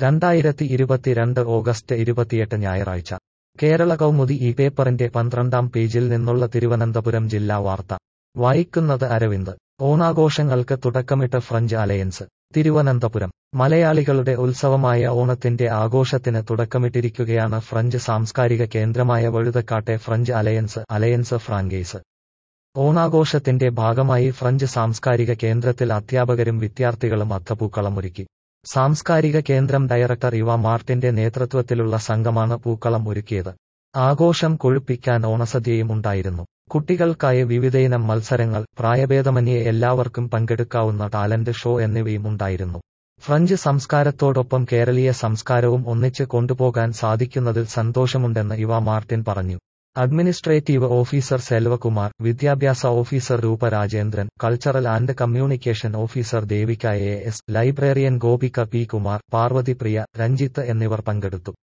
രണ്ടായിരത്തി ഇരുപത്തിരണ്ട് ഓഗസ്റ്റ് ഇരുപത്തിയെട്ട് ഞായറാഴ്ച കേരള കൗമുദി ഈ പേപ്പറിന്റെ പന്ത്രണ്ടാം പേജിൽ നിന്നുള്ള തിരുവനന്തപുരം ജില്ലാ വാർത്ത വായിക്കുന്നത് അരവിന്ദ് ഓണാഘോഷങ്ങൾക്ക് തുടക്കമിട്ട് ഫ്രഞ്ച് അലയൻസ് തിരുവനന്തപുരം മലയാളികളുടെ ഉത്സവമായ ഓണത്തിന്റെ ആഘോഷത്തിന് തുടക്കമിട്ടിരിക്കുകയാണ് ഫ്രഞ്ച് സാംസ്കാരിക കേന്ദ്രമായ വഴുതക്കാട്ടെ ഫ്രഞ്ച് അലയൻസ് അലയൻസ് ഫ്രാങ്കേസ് ഓണാഘോഷത്തിന്റെ ഭാഗമായി ഫ്രഞ്ച് സാംസ്കാരിക കേന്ദ്രത്തിൽ അധ്യാപകരും വിദ്യാർത്ഥികളും അത്തപ്പൂക്കളമൊരുക്കി സാംസ്കാരിക കേന്ദ്രം ഡയറക്ടർ ഇവ മാർട്ടിന്റെ നേതൃത്വത്തിലുള്ള സംഘമാണ് പൂക്കളം ഒരുക്കിയത് ആഘോഷം കൊഴുപ്പിക്കാൻ ഓണസദ്യയും ഉണ്ടായിരുന്നു കുട്ടികൾക്കായി വിവിധയിനം മത്സരങ്ങൾ പ്രായഭേദമന്യേ എല്ലാവർക്കും പങ്കെടുക്കാവുന്ന ടാലന്റ് ഷോ എന്നിവയും ഉണ്ടായിരുന്നു ഫ്രഞ്ച് സംസ്കാരത്തോടൊപ്പം കേരളീയ സംസ്കാരവും ഒന്നിച്ച് കൊണ്ടുപോകാൻ സാധിക്കുന്നതിൽ സന്തോഷമുണ്ടെന്ന് ഇവ മാർട്ടിൻ പറഞ്ഞു അഡ്മിനിസ്ട്രേറ്റീവ് ഓഫീസർ സെൽവകുമാർ വിദ്യാഭ്യാസ officer Roopa Rajendran cultural and communication officer Devika A S librarian Gopika P Kumar Parvathy Priya Ranjith എന്നിവർ പങ്കെടുത്തു